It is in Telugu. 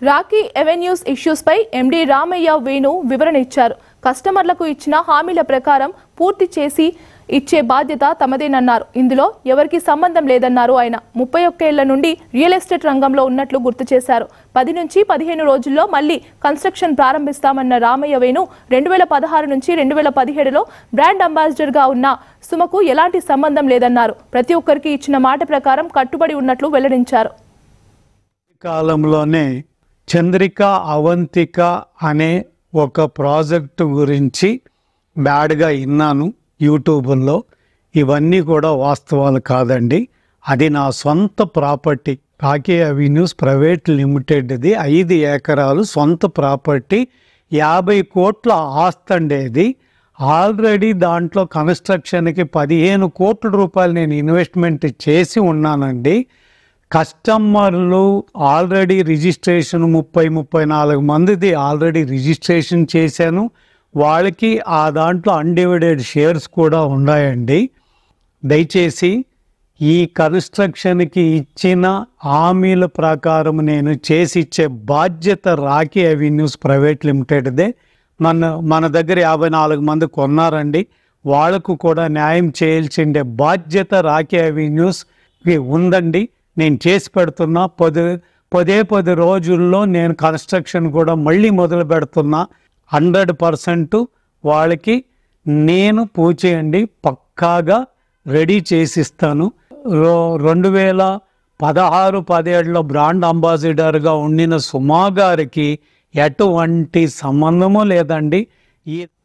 రాకీ ఎవెన్యూస్ ఇష్యూస్పై ఎండీ రామయ్య వేణు వివరణ ఇచ్చారు కస్టమర్లకు ఇచ్చిన హామీల ప్రకారం పూర్తి చేసి ఇచ్చే బాధ్యత తమదేనన్నారు ఇందులో ఎవరికి సంబంధం లేదన్నారు ఆయన ముప్పై ఒక్కేళ్ల నుండి రియల్ ఎస్టేట్ రంగంలో ఉన్నట్లు గుర్తు చేశారు పది నుంచి పదిహేను రోజుల్లో మళ్లీ కన్స్ట్రక్షన్ ప్రారంభిస్తామన్న రామయ్య వేణు రెండు వేల పదహారు నుంచి రెండు వేల పదిహేడులో బ్రాండ్ అంబాసిడర్గా ఉన్న సుమకు ఎలాంటి సంబంధం లేదన్నారు ప్రతి ఒక్కరికి ఇచ్చిన మాట ప్రకారం కట్టుబడి ఉన్నట్లు వెల్లడించారు కాలంలోనే చంద్రిక అవంతిక అనే ఒక ప్రాజెక్టు గురించి బ్యాడ్గా విన్నాను యూట్యూబ్లో ఇవన్నీ కూడా వాస్తవాలు కాదండి అది నా సొంత ప్రాపర్టీ కాకే అవెన్యూస్ ప్రైవేట్ లిమిటెడ్ది ఐదు ఎకరాలు సొంత ప్రాపర్టీ యాభై కోట్ల ఆస్తి అండేది ఆల్రెడీ దాంట్లో కన్స్ట్రక్షన్కి పదిహేను కోట్ల రూపాయలు నేను ఇన్వెస్ట్మెంట్ చేసి ఉన్నానండి కస్టమర్లు ఆల్రెడీ రిజిస్ట్రేషన్ ముప్పై ముప్పై నాలుగు మందిది ఆల్రెడీ రిజిస్ట్రేషన్ చేశాను వాళ్ళకి ఆ దాంట్లో అన్డివైడెడ్ షేర్స్ కూడా ఉన్నాయండి దయచేసి ఈ కన్స్ట్రక్షన్కి ఇచ్చిన హామీల ప్రకారం నేను చేసి ఇచ్చే బాధ్యత రాకీ అవెన్యూస్ ప్రైవేట్ లిమిటెడ్దే మన మన దగ్గర యాభై నాలుగు మంది కొన్నారండి వాళ్ళకు కూడా న్యాయం చేయాల్సిండే బాధ్యత రాకీ అవెన్యూస్కి ఉందండి నేను చేసి పెడుతున్నా పది పదే పది రోజుల్లో నేను కన్స్ట్రక్షన్ కూడా మళ్ళీ మొదలు పెడుతున్నా హండ్రెడ్ పర్సెంట్ వాళ్ళకి నేను పూచేయండి పక్కాగా రెడీ చేసిస్తాను రో రెండు వేల పదహారు పదేళ్ళలో బ్రాండ్ అంబాసిడర్గా ఉండిన సుమా గారికి ఎటువంటి సంబంధము లేదండి ఈ